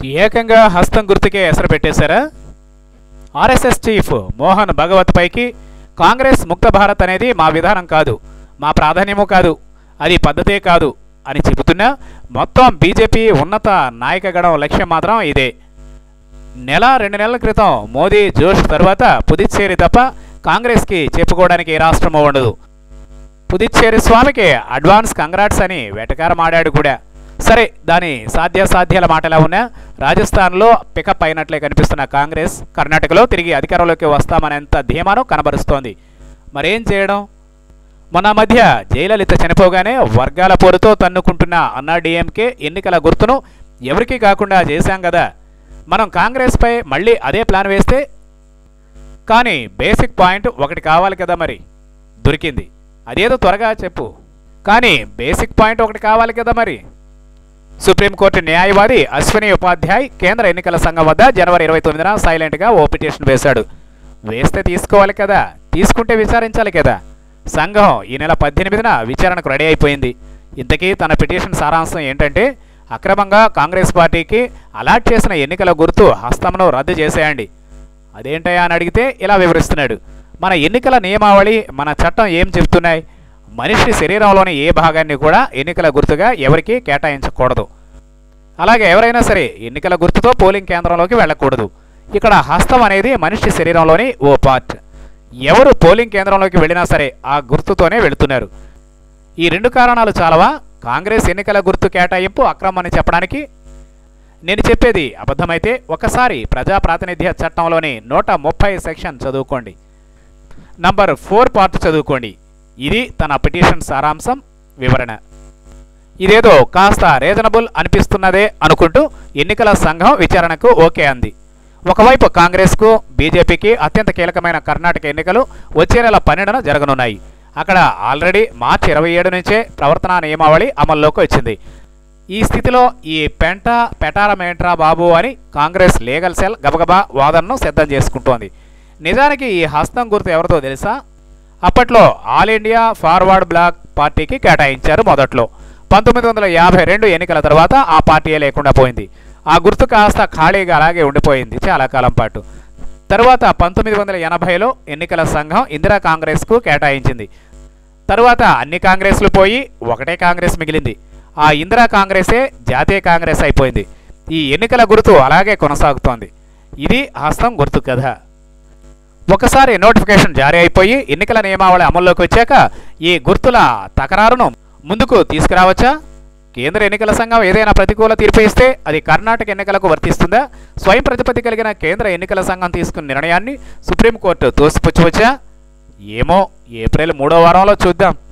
ఏకంగా హస్తం గుర్తుకే ఎసరు పెట్టేశారా ఆర్ఎస్ఎస్ చీఫ్ మోహన్ భగవత్ పైకి కాంగ్రెస్ ముక్త భారత్ అనేది మా విధానం కాదు మా ప్రాధాన్యము కాదు అది పద్ధతే కాదు అని చెబుతున్నా మొత్తం బీజేపీ ఉన్నత నాయకగణం లక్ష్యం మాత్రం ఇదే నెల రెండు నెలల క్రితం మోదీ జోష్ తర్వాత పుదుచ్చేరి తప్ప కాంగ్రెస్కి చెప్పుకోవడానికి ఏ రాష్ట్రమూ ఉండదు పుదుచ్చేరి స్వామికి అడ్వాన్స్ కంగ్రాట్స్ అని వెటకారమాడాడు కూడా సరే దాని సాధ్యాసాధ్యాల మాటలా ఉన్నా రాజస్థాన్లో పికప్ అయినట్లే కనిపిస్తున్న కాంగ్రెస్ కర్ణాటకలో తిరిగి అధికారంలోకి వస్తామనేంత ధీమాను కనబరుస్తోంది మరేం చేయడం మొన్న మధ్య జయలలిత చనిపోగానే వర్గాల పోరుతో తన్నుకుంటున్న అన్నాడీఎంకే ఎన్నికల గుర్తును ఎవరికీ కాకుండా చేశాం కదా మనం కాంగ్రెస్పై మళ్ళీ అదే ప్లాన్ వేస్తే కానీ బేసిక్ పాయింట్ ఒకటి కావాలి కదా మరి దొరికింది అదేదో త్వరగా చెప్పు కానీ బేసిక్ పాయింట్ ఒకటి కావాలి కదా మరి సుప్రీంకోర్టు న్యాయవాది అశ్విని ఉపాధ్యాయ్ కేంద్ర ఎన్నికల సంఘం వద్ద జనవరి ఇరవై తొమ్మిదిన సైలెంట్గా ఓ పిటిషన్ వేశాడు వేస్తే తీసుకోవాలి కదా తీసుకుంటే విచారించాలి కదా సంఘం ఈ నెల పద్దెనిమిదిన విచారణకు రెడీ అయిపోయింది ఇంతకీ తన పిటిషన్ సారాంశం ఏంటంటే అక్రమంగా కాంగ్రెస్ పార్టీకి అలాట్ చేసిన ఎన్నికల గుర్తు హస్తంను రద్దు చేసేయండి అదేంటయ్యా అని అడిగితే ఇలా వివరిస్తున్నాడు మన ఎన్నికల నియమావళి మన చట్టం ఏం చెబుతున్నాయి మనిషి శరీరంలోని ఏ భాగాన్ని కూడా ఎన్నికల గుర్తుగా ఎవరికీ కేటాయించకూడదు అలాగే ఎవరైనా సరే ఎన్నికల గుర్తుతో పోలింగ్ కేంద్రంలోకి వెళ్ళకూడదు ఇక్కడ హస్తం అనేది మనిషి శరీరంలోని ఓ పార్ట్ ఎవరు పోలింగ్ కేంద్రంలోకి వెళ్ళినా సరే ఆ గుర్తుతోనే వెళుతున్నారు ఈ రెండు కారణాలు చాలవా కాంగ్రెస్ ఎన్నికల గుర్తు కేటాయింపు అక్రమని చెప్పడానికి నేను చెప్పేది అబద్ధమైతే ఒకసారి ప్రజా ప్రాతినిధ్య చట్టంలోని నూట ముప్పై సెక్షన్ చదువుకోండి నంబర్ ఫోర్ పార్ట్ చదువుకోండి ఇది తన పిటిషన్ సారాంశం వివరణ ఇదేదో కాస్త రీజనబుల్ అనిపిస్తున్నదే అనుకుంటూ ఎన్నికల సంఘం విచారణకు ఓకే అంది ఒకవైపు కాంగ్రెస్కు బీజేపీకి అత్యంత కీలకమైన కర్ణాటక ఎన్నికలు వచ్చే నెల పన్నెండున జరగనున్నాయి అక్కడ ఆల్రెడీ మార్చి ఇరవై ఏడు నుంచే ప్రవర్తనా నియమావళి అమల్లోకి వచ్చింది ఈ స్థితిలో ఈ పెంట పెటారమేంట్రా బాబు అని కాంగ్రెస్ లీగల్ సెల్ గబగబా వాదనను సిద్ధం చేసుకుంటోంది నిజానికి ఈ హస్తం గుర్తు ఎవరితో తెలుసా అప్పట్లో ఆల్ ఇండియా ఫార్వర్డ్ బ్లాక్ పార్టీకి కేటాయించారు మొదట్లో పంతొమ్మిది వందల యాభై రెండు ఎన్నికల తర్వాత ఆ పార్టీయే లేకుండా పోయింది ఆ గుర్తు కాస్త ఖాళీగా అలాగే ఉండిపోయింది చాలా కాలం పాటు తరువాత పంతొమ్మిది వందల ఎనభైలో ఎన్నికల సంఘం ఇందిరా కాంగ్రెస్కు కేటాయించింది తరువాత అన్ని కాంగ్రెస్లు పోయి ఒకటే కాంగ్రెస్ మిగిలింది ఆ ఇందిరా కాంగ్రెసే జాతీయ కాంగ్రెస్ అయిపోయింది ఈ ఎన్నికల గుర్తు అలాగే కొనసాగుతోంది ఇది హస్తం గుర్తు కథ ఒకసారి నోటిఫికేషన్ జారీ అయిపోయి ఎన్నికల నియమావళి అమల్లోకి వచ్చాక ఈ గుర్తుల తకరారును ముందుకు తీసుకురావచ్చా కేంద్ర ఎన్నికల సంఘం ఏదైనా ప్రతికూల తీర్పు ఇస్తే అది కర్ణాటక ఎన్నికలకు వర్తిస్తుందా స్వయం ప్రతిపత్తి కలిగిన కేంద్ర ఎన్నికల సంఘం తీసుకున్న నిర్ణయాన్ని సుప్రీంకోర్టు తోసిపుచ్చవచ్చా ఏమో ఏప్రిల్ మూడో వారంలో చూద్దాం